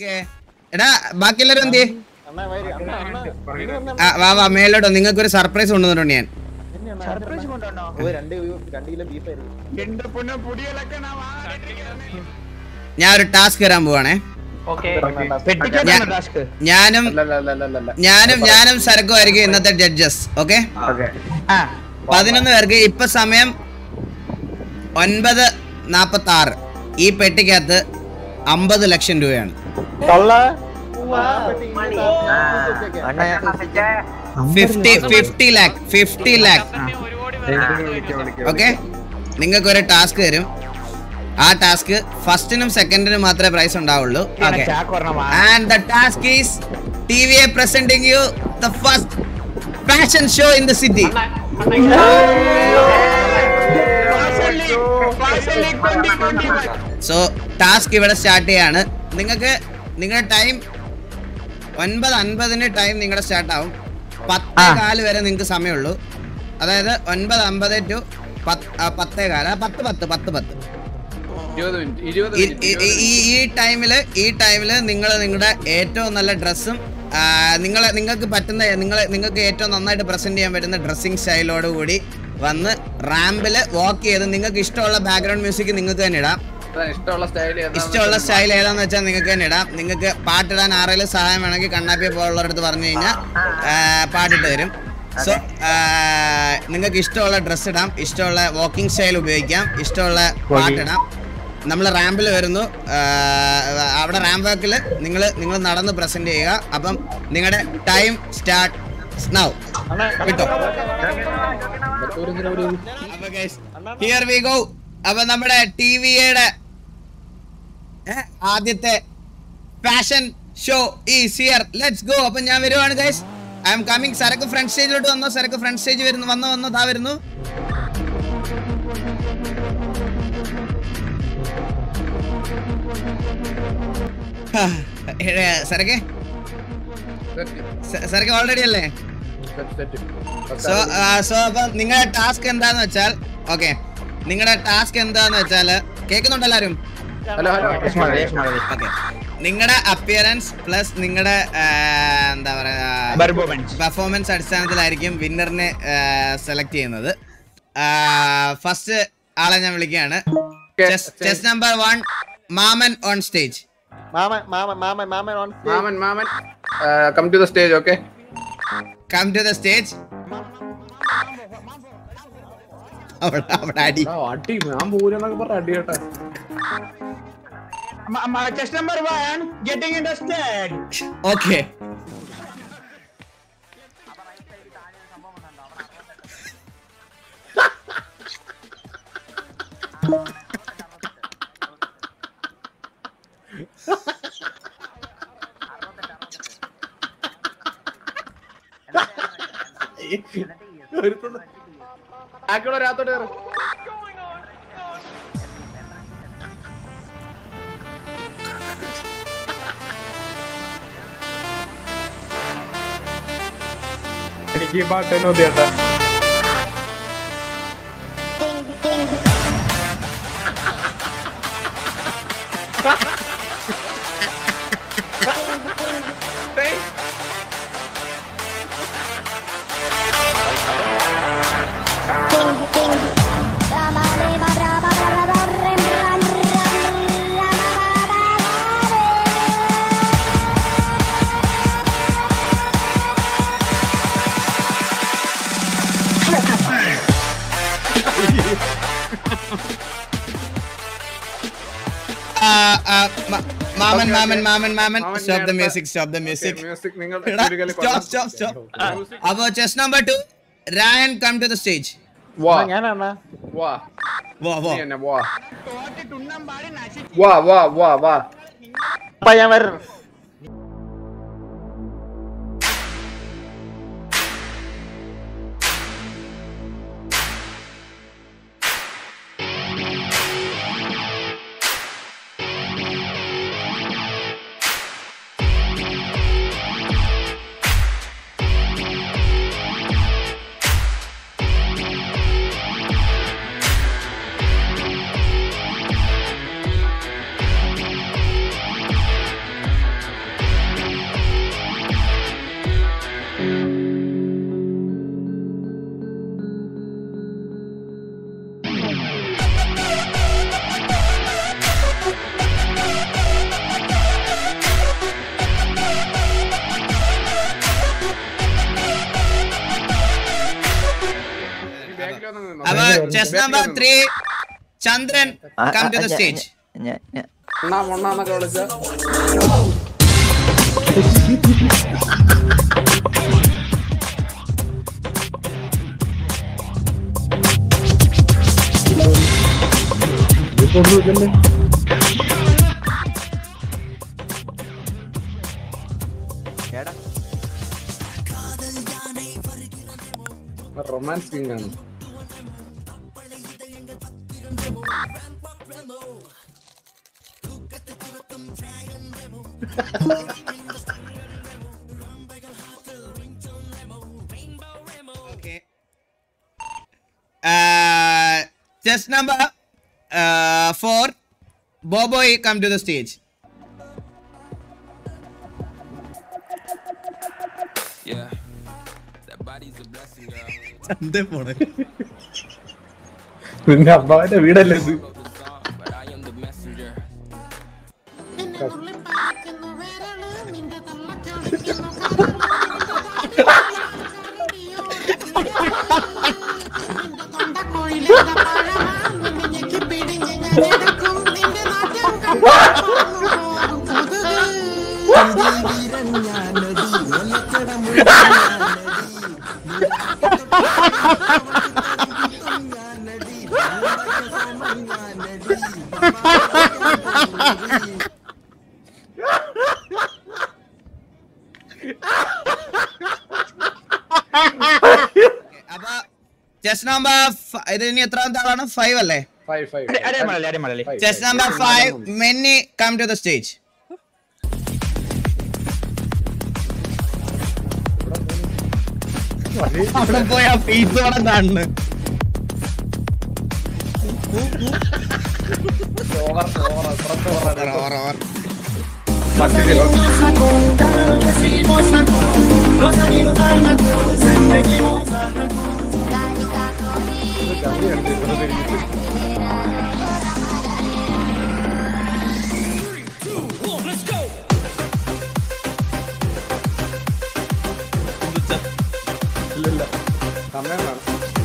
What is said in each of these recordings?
Okay എടാ ബാക്കി എല്ലാരും എന്ത് ചെയ്യ്? അണ്ണാ വരി അണ്ണാ അണ്ണാ ഇങ്ങ് വന്ന് ആ, വാ വാ മേലോട്ടോ നിങ്ങൾക്ക് ഒരു സർപ്രൈസ് കൊണ്ടുവന്നിട്ടുണ്ട് ഞാൻ എന്നെ അണ്ണാ സർപ്രൈസ് കൊണ്ടുവന്നോ ഓ രണ്ട് വി- രണ്ട് കിലോ ബീഫ് ആയിരുന്നു എന്റെ പൊന്നെ പൊടികളൊക്കെ ഞാൻ വാങ്ങിയിരിക്കുകയാണ്. ഞാൻ ഒരു ടാസ്ക് തരാൻ പോവാണേ ഓക്കെ ഞാൻ- പെട്ടിക്കകത്താണോ ടാസ്ക് ഞാനും അല്ല അല്ല അല്ല അല്ല അല്ല ഞാനും ഞാനും സരക്കും ആയിരിക്കും ഇന്നത്തെ ജഡ്ജസ് ഓക്കെ ആ പതിനൊന്ന് പേർക്ക് ഇപ്പൊ സമയം ഒൻപത് നാപ്പത്തി ആറ് ഈ പെട്ടിക്കകത്ത് അമ്പത് ലക്ഷം രൂപയാണ് തള്ള fifty fifty lakh fifty lakh okay നിങ്ങൾക്ക് ഒരു ടാസ്ക് തരും ആ ടാസ്ക് ഫസ്റ്റിനും സെക്കൻഡിനും മാത്രമേ പ്രൈസ് ഉണ്ടാവുള്ളൂ ഓക്കെ ചാക്ക് പറഞ്ഞ and the task is T V a presenting you the first fashion show in the city so task ഇവിടെ സ്റ്റാർട്ട് ചെയ്യാണ് നിങ്ങൾക്ക് നിങ്ങളുടെ ടൈം ഒൻപത് അൻപതിന് ടൈം നിങ്ങളുടെ സ്റ്റാർട്ട് ആവും പത്തേ കാല് വരെ നിങ്ങൾക്ക് സമയമുള്ളൂ അതായത് ഒൻപത് അമ്പത് ടു പത്തേ കാല് ആ, പത്ത് പത്ത് പത്ത് പത്ത് ഇരുപത് മിനിറ്റ് ഇരുപത് ഈ- മിനിറ്റ് ഈ- ഈ ഈ ടൈമില് ഈ ടൈമില് നിങ്ങൾ നിങ്ങളുടെ ഏറ്റവും നല്ല ഡ്രസ്സും നിങ്ങൾ നിങ്ങൾക്ക് പറ്റുന്ന നിങ്ങൾ നിങ്ങൾക്ക് ഏറ്റവും നന്നായിട്ട് പ്രസന്റ് ചെയ്യാൻ പറ്റുന്ന ഡ്രസ്സിങ് സ്റ്റൈലോട് കൂടി വന്ന് റാമ്പില് വാക്ക് ചെയ്ത് നിങ്ങൾക്ക് ഇഷ്ടമുള്ള ബാക്ക്ഗ്രൗണ്ട് മ്യൂസിക് നിങ്ങൾക്ക് തന്നെ ഇടാം അതാണ് ഇഷ്ടമുള്ള സ്റ്റൈൽ ഇഷ്ടമുള്ള സ്റ്റൈൽ ഏതാന്ന് വെച്ചാൽ നിങ്ങൾക്ക് തന്നെ ഇടാം നിങ്ങൾക്ക് പാട്ടിടാൻ ആരെങ്കിലും സഹായം വേണമെങ്കിൽ കണ്ണാപ്പിയെ പോലുള്ളവരടുത്ത് പറഞ്ഞു കഴിഞ്ഞാൽ പാട്ടിട്ട് തരും സോ നിങ്ങൾക്ക് ഇഷ്ടമുള്ള ഡ്രസ്സ് ഇടാം ഇഷ്ടമുള്ള വാക്കിംഗ് സ്റ്റൈൽ ഉപയോഗിക്കാം ഇഷ്ടമുള്ള പാട്ടിടാം നമ്മൾ റാമ്പിൽ വരുന്നു ആ, അവിടെ റാമ്പ് വാക്കിൽ നിങ്ങൾ നിങ്ങൾ നടന്ന് പ്രസന്റ് ചെയ്യുക അപ്പം നിങ്ങളുടെ ടൈം സ്റ്റാർട്ട് നൗ കിട്ടോ ഹിയർ വി ഗോ അപ്പൊ നമ്മുടെ ടി വിയുടെ ആദ്യത്തെ fashion show is here let's go അപ്പൊ ഞാൻ വരുവാണ് ഗൈസ് ഐ എം കമ്മിങ് സരക്ക് ഫ്രണ്ട് സ്റ്റേജിലോട്ട് വന്നോ സരക്ക് ഫ്രണ്ട് സ്റ്റേജ് വരുന്നു വന്നോ വന്നോ താ വരുന്നു ഹാ, ഏ, സരക്കെ സ- സരക്ക് ഓൾറെഡി അല്ലേ സോ സോ അപ്പൊ നിങ്ങളുടെ ടാസ്ക് എന്താന്ന് വെച്ചാൽ ഓക്കെ നിങ്ങളുടെ ടാസ്ക് എന്താന്ന് വെച്ചാൽ കേൾക്കുന്നുണ്ടോ എല്ലാരും ഹലോ ഹലോ ഓക്കെ നിങ്ങളുടെ അപ്പിയറൻസ് പ്ലസ് നിങ്ങളുടെ എന്താ Performance. പറയാ പെർഫോമൻസ് അടിസ്ഥാനത്തിലായിരിക്കും വിന്നറിനെ സെലക്ട് ചെയ്യുന്നത് ഫസ്റ്റ് ആളെ ഞാൻ വിളിക്കുകയാണ് ചെസ് നമ്പർ വൺ മാമൻ ഓൺ സ്റ്റേജ് മാമൻ മാമൻ മാമൻ മാമൻ ഓൺ മാമൻ മാമൻ come to the stage okay come to the stage അവിടെ അവിടെ അടി അടി ഞാൻ പൂരെന്നൊക്കെ പറഞ്ഞ അടി കേട്ടാ chest number one getting interested okay ബാക്കിയുള്ള രാത്തോട്ട് കയറി എനിക്ക് ഈ പാട്ട് തന്നെ മതി ചേട്ടാ മാമൻ മാമൻ മാമൻ മാമൻ stop the music stop the music music നിങ്ങൾ സ്റ്റോപ്പ് സ്റ്റോപ്പ് സ്റ്റോപ്പ് അപ്പോ chest number two Rayan come to the stage വാ ഞാനാണ് വാ വാ വാ നീ എന്നെ വാ വാ വാ വാ വാ അപ്പ ഞാൻ വരണം ഒന്ന് നിന്നോ. അപ്പൊ chest number three Chandran come to the stage അണ്ണാ മൊണ്ണാന്നൊക്കെ വിളിച്ച റൊമാൻസ് കിങ് ആണ് Okay. Uh, chess number uh, four. Boboy, come to the stage. Yeah. That body's a blessing, girl. ചന്ത പോണേ നിന്റെ അമ്മാവന്റെ വീടല്ലേ ഇത് Wrote the song, but I am the messenger. അപ്പൊ ചെസ് നമ്പർ ഇത് ഇനി എത്രാമത്തെ ആളാണ് ഫൈവ് അല്ലേ ഫൈവ് ഫൈവ് അരേ മലയാളി അരേ മലയാളി ചെസ് നമ്പർ ഫൈവ് മെന്നി കം ടു ദ സ്റ്റേജ് അവിടെ പോയി ആ പീസ് അവിടെ കാണുന്നു ഓവർ ഓവർ സമയം വേണം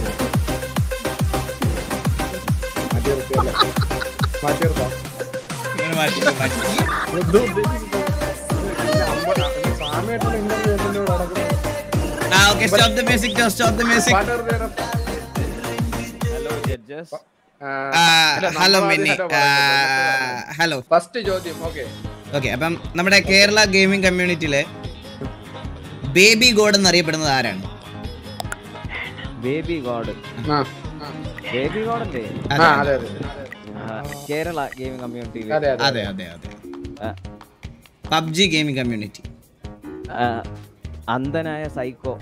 മാറ്റി നിർത്തിയല്ലേ മാറ്റി നിർത്താം ഇങ്ങനെ മാറ്റി മാറ്റി സാമയായിട്ടുള്ള ഇന്റർവ്യൂ എന്നോട് നടക്കുന്നത് ആ okay stop the music stop the music പാട്ട് നിർത്തിയാലോ? ആ, അല്ല, ഹലോ നമ്മൾ മിന്നി ആദ്യം hello ഹലോ ഫസ്റ്റ് ചോദ്യം ഓക്കെ ഓക്കെ അപ്പം നമ്മുടെ കേരള ഗെയിമിംഗ് കമ്മ്യൂണിറ്റിയിലെ ബേബി ഗോഡ് എന്നറിയപ്പെടുന്നത് ആരാണ് ബേബി ഗോഡ് ആ ബേബി ഗോഡല്ലേ ആ, അതെ അതെ കേരള ഗെയിമിംഗ് കമ്മ്യൂണിറ്റിയിൽ അതെ അതെ അതെ അതെ അതെ പബ്ജി ഗെയിമിംഗ് കമ്മ്യൂണിറ്റി അന്ധനായ സൈക്കോ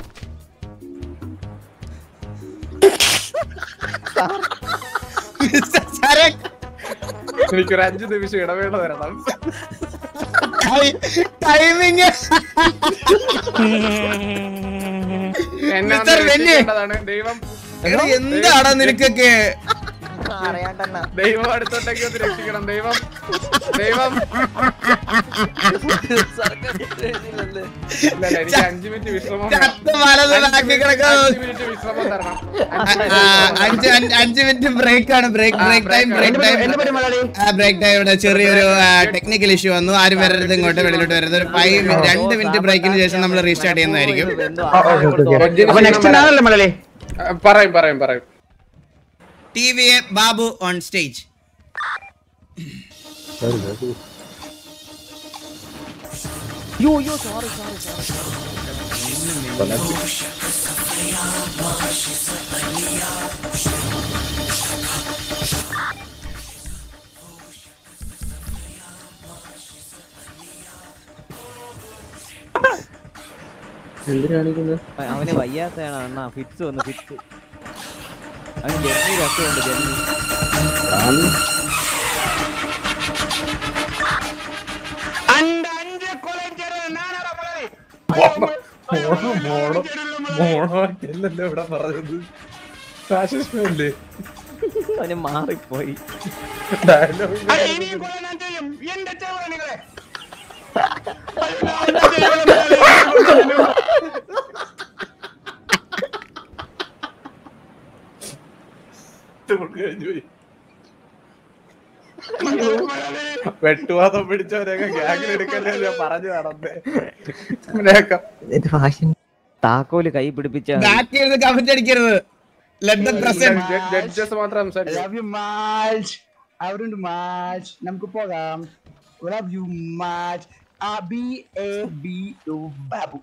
എനിക്കൊരു അഞ്ചു നിമിഷം ഇടവേള തരണം ടൈമിങ് എന്നെ മിസ്റ്റർ വെന്നി. രക്ഷിക്കേണ്ടതാണ്. ദൈവം എന്താടാ നിനക്കൊക്കെ ദൈവം അടുത്തോട്ടേക്ക് ഒന്ന് രക്ഷിക്കണം ദൈവം ദൈവം ഇല്ല, ഇല്ല, എനിക്ക് അഞ്ചു മിനിറ്റ് വിശ്രമം വേണം. ചത്ത് വലത് അഞ്ച് ബാക്കി മിനിറ്റ് കിടക്കുന്നു അഞ്ച് മിനിറ്റ് വിശ്രമം തരണം അഞ്ച് അഞ്ച് അഞ്ച് മിനിറ്റ് ബ്രേക്ക് ആണ് break break time break time എന്നെ പറ്റി മലയാളി ബ്രേക്ക് ടൈം ഇവിടെ ചെറിയൊരു ടെക്നിക്കൽ ഇഷ്യൂ വന്നു ആരും വരരുത് ഇങ്ങോട്ട് വെളിയിലോട്ട് വരരുത് ഒരു ഫൈവ് രണ്ട് മിനിറ്റ് ബ്രേക്കിന് ശേഷം നമ്മൾ റീസ്റ്റാർട്ട് ചെയ്യുന്നതായിരിക്കും അപ്പൊ നെക്സ്റ്റ് ഞാനല്ലേ മലയാളി ആ, പറയും പറയും പറയും T V A Babu on stage അവന് വയ്യാത്തയാണ് അണ്ണാ ഫിറ്റ്സ് വന്നു ഫിറ്റ്സ് അവന് ജന്മി രസമുണ്ട് ജന്മി അന്റെ അഞ്ച് കൊലം ചെയ്തത് ഞാനാടാ മലയാളി മോണോ ഇവിടെ പറഞ്ഞത് ഫാഷൻ അവന് മാറിപ്പോയി ഡയലോഗ് അരെ, ഇനിയും കൊല ഞാൻ ചെയ്യും എന്റെ ചെവറ നിങ്ങളെ കഴിഞ്ഞു പോയി വെട്ടുവാദം പിടിച്ചവരെയൊക്കെ ഗ്യാങ്ങിൽ എടുക്കല്ലേ ഞാൻ പറഞ്ഞു നടന്നേ ഇങ്ങനെയൊക്കെ താക്കോല് കൈ പിടിപ്പിച്ച ബാക്ക് ചെയ്ത് കമന്റ് അടിക്കരുത് ലെറ്റ് ദ പ്രസന്റ് ജഡ്ജസ് മാത്രം സംസാരിച്ചു ലവ് യു മച്ച് അവരുണ്ട് മച്ച് നമുക്ക് പോകാം ലവ് യു മച്ച് ആ B A B U Babu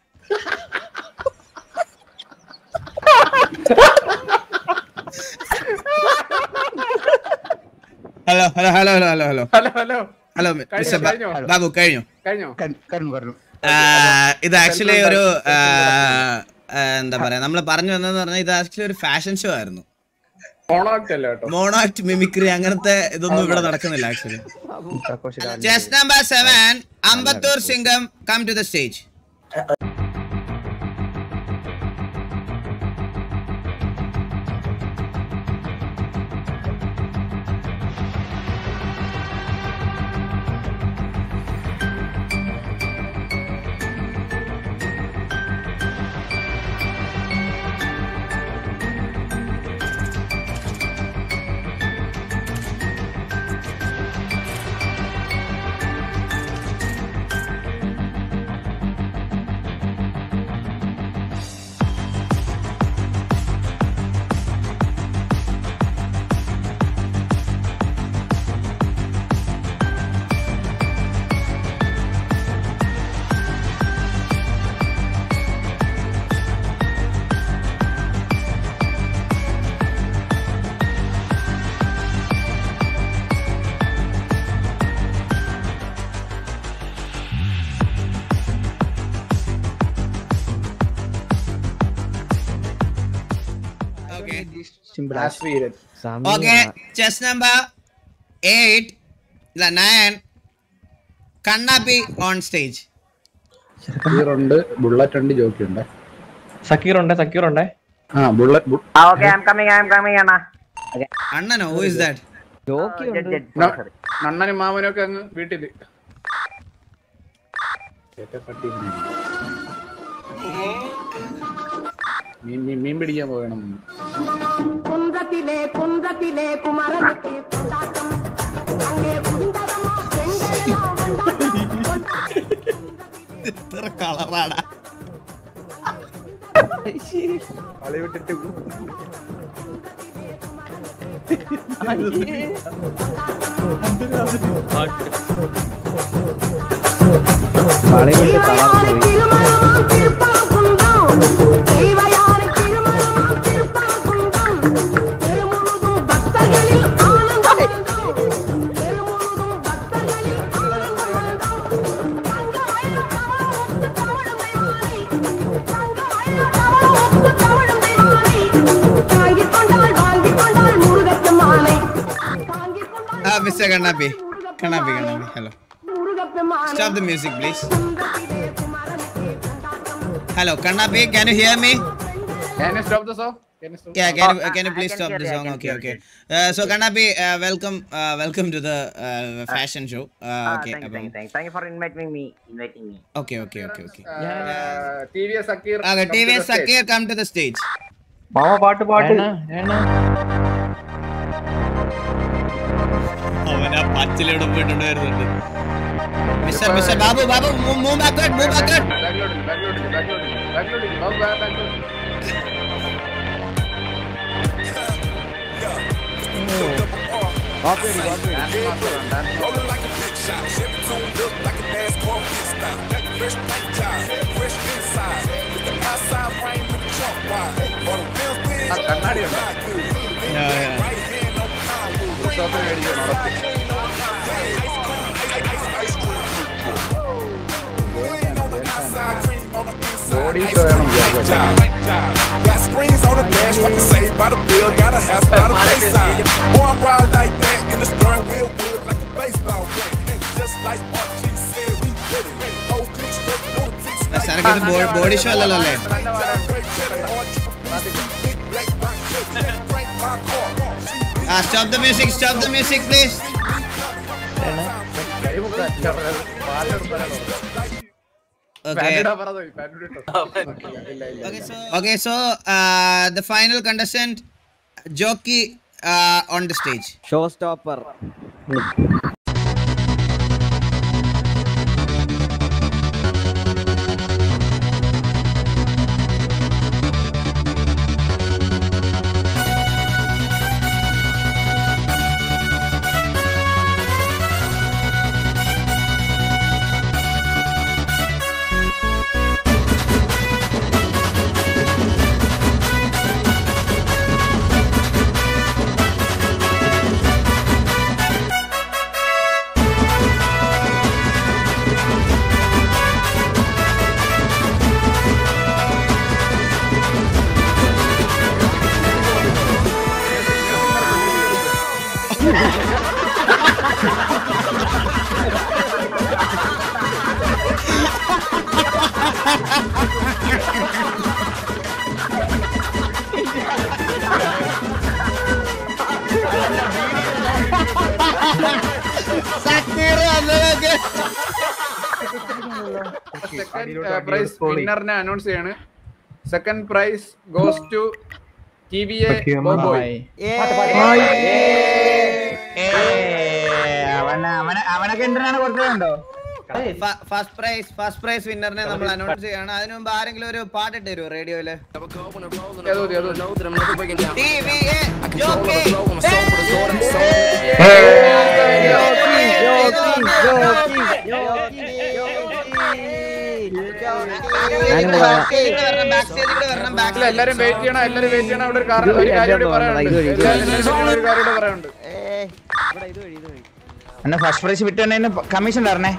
hello hello hello hello hello hello hello hello hello mister ബാ- കഴിഞ്ഞോ? ബാബു കഴിഞ്ഞു കഴിഞ്ഞോ കരുണു പറഞ്ഞു ആ, ഇത് ആക്ച്വലി ഒരു ആ, ആ, എന്താ പറയാ നമ്മൾ പറഞ്ഞു വന്നതെന്ന് പറഞ്ഞാൽ ഇത് ആക്ച്വലി ഒരു ഫാഷൻ ഷോ ആയിരുന്നു മോണോക്ട് അല്ല കേട്ടോ മോണോ ആക്ട് മിമിക്രി അങ്ങനത്തെ ഇതൊന്നും ഇവിടെ നടക്കുന്നില്ല actually chest number seven Ambattur Singam come to the stage okay last വീരൻ ഓക്കെ ചെസ് നമ്പർ എയ്റ്റ് ഇല്ല നയൻ കണ്ണാപ്പി ഓൺ സ്റ്റേജ് ഉണ്ട് ബുള്ളറ്റ് ഉണ്ട് ജോക്കി ഉണ്ട് സക്കീർ ഉണ്ട് സക്കീർ ഉണ്ട് ആ Bullet okay I'm coming I'm coming അണ്ണാ അണ്ണനോ ഹൂ ഇസ് ദാറ്റ് ജോക്കി ഉണ്ട് നണ്ണനും മാമനും ഒക്കെ അങ്ങ് വീട്ടില് മീൻ മീൻ- മീൻ പിടിക്കാൻ പോകണം കുന്തത്തിലെ കുന്തത്തിലെ കുമരനെത്തി കൊണ്ടാട്ടം അങ്ങേ കുന്തരമോ ചെങ്കരനോ ഇത്ര കളറാടാ കളി വിട്ടിട്ട് കളികൊണ്ട് തളർന്നു പോയി திருமணம் திருப்பாக்குந்தம் தெய்வயார் திருமணம் திருப்பாக்குந்தம் திருமுழுதும் பக்தர்களில் ஆனந்தம் திருமுழுதும் பக்தர்களில் ஆனந்தம் தங்கமயில தவளமுத்து தவளமை மாலை தங்கமயில தவளமுத்து தவளமை மாலை தாங்கிக் கொண்டாள் வாங்கிக் கொண்டாள் முருகத்து மாலை தாங்கிக் கொண்டாள் ആ മിസ്റ്റർ കണ്ണാപ്പി കണ്ണാപ്പി കണ്ണാപ്പി ഹലോ முருகத்து மாலை സ്റ്റോപ്പ് ദ മ്യൂസിക് പ്ലീസ് കുന്തത്തിലെ കുമരനെത്തി കൊണ്ടാട്ടം hello Kannappi can you hear me Can you stop the song? Can you stop? Yeah, can you, can you please stop the song? Okay, okay. Uh, so Kanapi, uh, welcome, uh, welcome to the uh, fashion show. Uh, okay, thank you അപ്പം- thank you thank you for inviting me inviting me okay, okay, okay, okay. Uh, TVS Sakir. Okay, come to TVS the stage. Sakir, come to the stage. മാമ പാട്ട് പാട്ട് അവൻ ആ പച്ചിലൂടെ പോയിട്ടുണ്ട് വരുന്നുണ്ട് mister mister Babu Babu move backward move backward ബാംഗ്ലൂരിൽ, ബാംഗ്ലൂരിൽ, ബാംഗ്ലൂരിൽ, ബാംഗ്ലൂരിൽ, ബാബു, ബാ- ബാംഗ്ലൂരിൽ. ആ, കണ്ണാടി ഉണ്ടോ? ഉത്സവത്തിന് മേടിക്കണം, ഉറപ്പ്. ബോഡി ഷോ വേണം വിചാരിച്ചോ. Got screens on the dash, like a saved by the bill, got a house by the bayside. Boy, I'm wild like that, in the stern wheel wood like a baseball bat. And just like RG said, we did it. Whole click straight on the tick സനക്ക് ഇത് body show അല്ലല്ലോ അല്ലേ ആ stop the music stop the music please okay പാൻഡിടാ പറഞ്ഞത്, പാൻഡിട്ടോ. ഇല്ല, ഇല്ല, ഇല്ല. Okay, so uh, the final contestant, Jockey on the stage showstopper second prize വിന്നറിനെ അനൗൺസ് ചെയ്യാണ് second prize goes to T V A ബോബോയ് അവനെ അവനെ അവനൊക്കെ എന്തിനാണ് കൊടുത്തതുണ്ടോ ഫസ്റ്റ് പ്രൈസ് ഫസ്റ്റ് പ്രൈസ് വിന്നറിനെ നമ്മൾ അനൗൺസ് ചെയ്യാണ് അതിനു മുമ്പ് ആരെങ്കിലും ഒരു പാട്ടിട്ട് തരുമോ റേഡിയോയില് ഏതോ ഏതോ TVA ജോക്കി ബാക്കിൽ എല്ലാരും വെയിറ്റ് ചെയ്യണം എല്ലാരും വെയിറ്റ് ചെയ്യണം അവിടെ ഒരു കാരണം ഒരു കാര്യം കൂടി പറയാനുണ്ട് എല്ലാവരും എല്ലാവരും ഒരു കാര്യം കൂടി പറയാനുണ്ട് എന്നെ ഫസ്റ്റ് പ്രൈസ് വിട്ടുണ്ടെന്ന് കമ്മീഷൻ തരണേ